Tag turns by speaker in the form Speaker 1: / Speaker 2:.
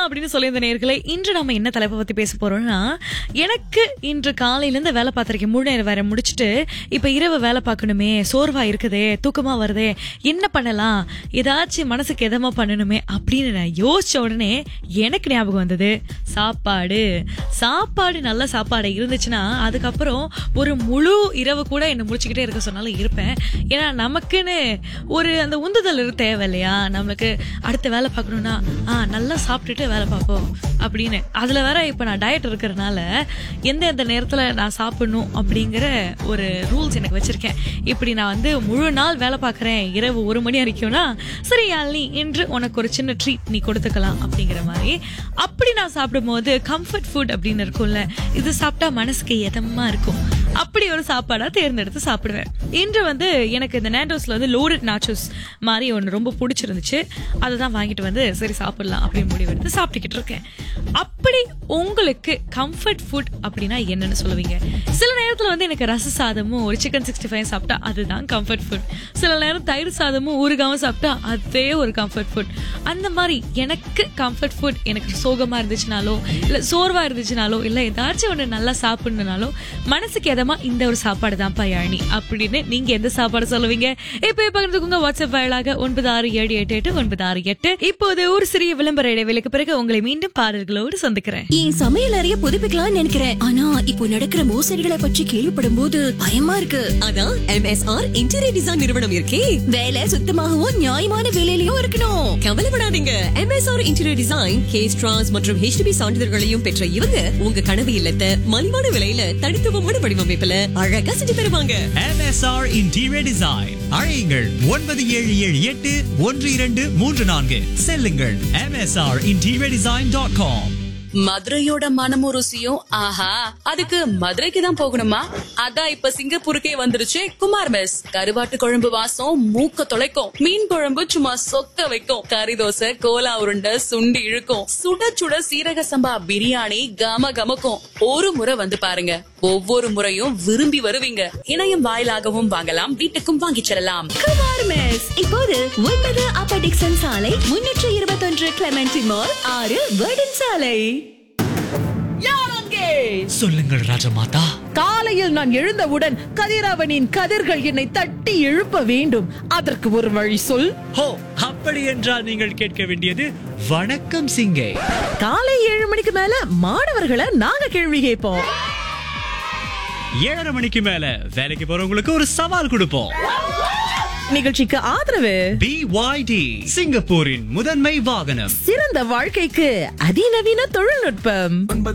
Speaker 1: அப்படின்னு சொல்லியிருந்த நேர்களே இன்று நம்ம என்ன தலைப்பை பத்தி பேச போறோம்னா எனக்கு இன்று காலையில இருந்து வேலை பார்த்திருக்கேன் முழு நேரம் வேற முடிச்சுட்டு இப்ப இரவு வேலை பார்க்கணுமே சோர்வா இருக்குதே தூக்கமா வருதே என்ன பண்ணலாம் ஏதாச்சும் மனசுக்கு எதமா பண்ணணுமே அப்படின்னு நான் யோசிச்ச உடனே எனக்கு ஞாபகம் வந்தது சாப்பாடு சாப்பாடு நல்ல சாப்பாடு இருந்துச்சுன்னா அதுக்கப்புறம் ஒரு முழு இரவு கூட என்ன முடிச்சுக்கிட்டே இருக்க சொன்னாலும் இருப்பேன் ஏன்னா நமக்குன்னு ஒரு அந்த உந்துதல் இரு தேவை இல்லையா நம்மளுக்கு அடுத்த வேலை பார்க்கணும்னா ஆ நல்லா சாப்பிட்டுட்டு வேலை பார்ப்போம் அப்படின்னு அதுல வேற இப்ப நான் டயட் இருக்கிறதுனால எந்த எந்த நேரத்துல நான் சாப்பிடணும் அப்படிங்கிற ஒரு ரூல்ஸ் எனக்கு வச்சிருக்கேன் இப்படி நான் வந்து முழு நாள் வேலை பார்க்கறேன் இரவு ஒரு மணி வரைக்கும்னா சரி யாழ்னி இன்று உனக்கு ஒரு சின்ன ட்ரீட் நீ கொடுத்துக்கலாம் அப்படிங்கிற மாதிரி அப்படி நான் சாப்பிடும்போது கம்ஃபர்ட் ஃபுட் அப்படின்னு இருக்கும்ல இது சாப்பிட்டா மனசுக்கு இதமா இருக்கும் அப்படி ஒரு சாப்பாடா தேர்ந்தெடுத்து சாப்பிடுவேன் இன்று வந்து எனக்கு இந்த நேண்டோஸ்ல வந்து லோடட் நாச்சோஸ் மாதிரி ஒன்று ரொம்ப பிடிச்சிருந்துச்சு அதை தான் வாங்கிட்டு வந்து சரி சாப்பிடலாம் அப்படின்னு முடிவெடுத்து சாப்பிட்டுக்கிட்டு இருக்கேன் அப்படி உங்களுக்கு கம்ஃபர்ட் ஃபுட் அப்படின்னா என்னன்னு சொல்லுவீங்க சில நேரத்துல வந்து எனக்கு ரச சாதமும் ஒரு சிக்கன் சிக்ஸ்டி ஃபைவ் சாப்பிட்டா அதுதான் கம்ஃபர்ட் ஃபுட் சில நேரம் தயிர் சாதமும் ஊறுகாவும் சாப்பிட்டா அதே ஒரு கம்ஃபர்ட் ஃபுட் அந்த மாதிரி எனக்கு கம்ஃபர்ட் ஃபுட் எனக்கு சோகமா இருந்துச்சுனாலோ இல்ல சோர்வா இருந்துச்சுனாலோ இல்ல ஏதாச்சும் ஒன்று நல்லா சாப்பிடணுனாலோ மனசுக்கு எதமா இந்த ஒரு சாப்பாடு தான் பயாணி அப்படின்னு நீங்க எந்த சாப்பாடு சொல்லுவீங்க இப்ப பகிர்ந்துக்குங்க வாட்ஸ்அப் வாயிலாக ஒன்பது ஆறு ஏழு எட்டு எட்டு ஒன்பது ஆறு எட்டு இப்போது ஒரு சிறிய விளம்பர இடைவேளைக்கு பிறகு உங்களை மீண்டும் பாடல்களோடு சந்திக்கிறேன்
Speaker 2: என் சமையல் அறைய புதுப்பிக்கலாம்னு நினைக்கிறேன் ஆனா இப்போ நடக்கிற மோசடிகளை பற்றி கேள்விப்படும் போது பயமா இருக்கு
Speaker 3: அதான் எம்எஸ்ஆர் இன்டீரியர் டிசைன் நிறுவனம் இருக்கே
Speaker 2: வேலை சுத்தமாகவும் நியாயமான விலையிலயும் இருக்கணும்
Speaker 3: கவலைப்படாதீங்க எம்எஸ்ஆர் இன்டீரியர் டிசைன் கேஸ் ட்ரான்ஸ் மற்றும் ஹெச்டிபி சான்றிதழ்களையும் பெற்ற இவங்க உங்க கனவு இல்லத்தை மலிவான விலையில தனித்துவமான வடிவமைப்புல அழகா செஞ்சு தருவாங்க
Speaker 4: MSR Interior Design அழையுங்கள் ஒன்பது ஏழு ஏழு எட்டு ஒன்று இரண்டு மூன்று நான்கு செல்லுங்கள் MSR Interior Design dot com
Speaker 5: மதுரையோட மனமும் ருசியும் ஆஹா அதுக்கு மதுரைக்கு தான் போகணுமா அதான் இப்ப சிங்கப்பூருக்கே வந்துருச்சு குமார் மெஸ் கருவாட்டு குழம்பு வாசம் மூக்க தொலைக்கும் மீன் குழம்பு சும்மா சொக்க வைக்கும் கறி தோசை கோலா உருண்டை சுண்டி இழுக்கும் சுட சுட சீரக சம்பா பிரியாணி கம கமக்கும் ஒரு முறை வந்து பாருங்க ஒவ்வொரு முறையும் விரும்பி வருவீங்க இணையம் வாயிலாகவும் வாங்கலாம் வீட்டுக்கும் வாங்கிச் செல்லலாம்
Speaker 2: குமார் மெஸ் இப்போது ஒன்பது அப்ப டிக்சன் சாலை முன்னூற்று இருபத்தொன்று கிளமெண்டி மால் ஆறு வேர்டன் சாலை
Speaker 4: சொல்லுங்கள் ராஜமாதா
Speaker 6: காலையில் நான் எழுந்தவுடன் கதிரவனின் கதிர்கள் என்னை தட்டி எழுப்ப வேண்டும் அதற்கு ஒரு வழி சொல்
Speaker 4: ஹோ அப்படி என்றால் நீங்கள் கேட்க வேண்டியது வணக்கம் சிங்கை
Speaker 6: காலை ஏழு மணிக்கு மேல மாணவர்களை நாங்க கேள்வி கேட்போம்
Speaker 4: ஏழரை மணிக்கு மேல வேலைக்கு போறவங்களுக்கு ஒரு சவால் கொடுப்போம்
Speaker 6: நிகழ்ச்சிக்கு ஆதரவு
Speaker 4: BYD சிங்கப்பூரின் முதன்மை வாகனம்
Speaker 6: சிறந்த வாழ்க்கைக்கு அதிநவீன தொழில்நுட்பம்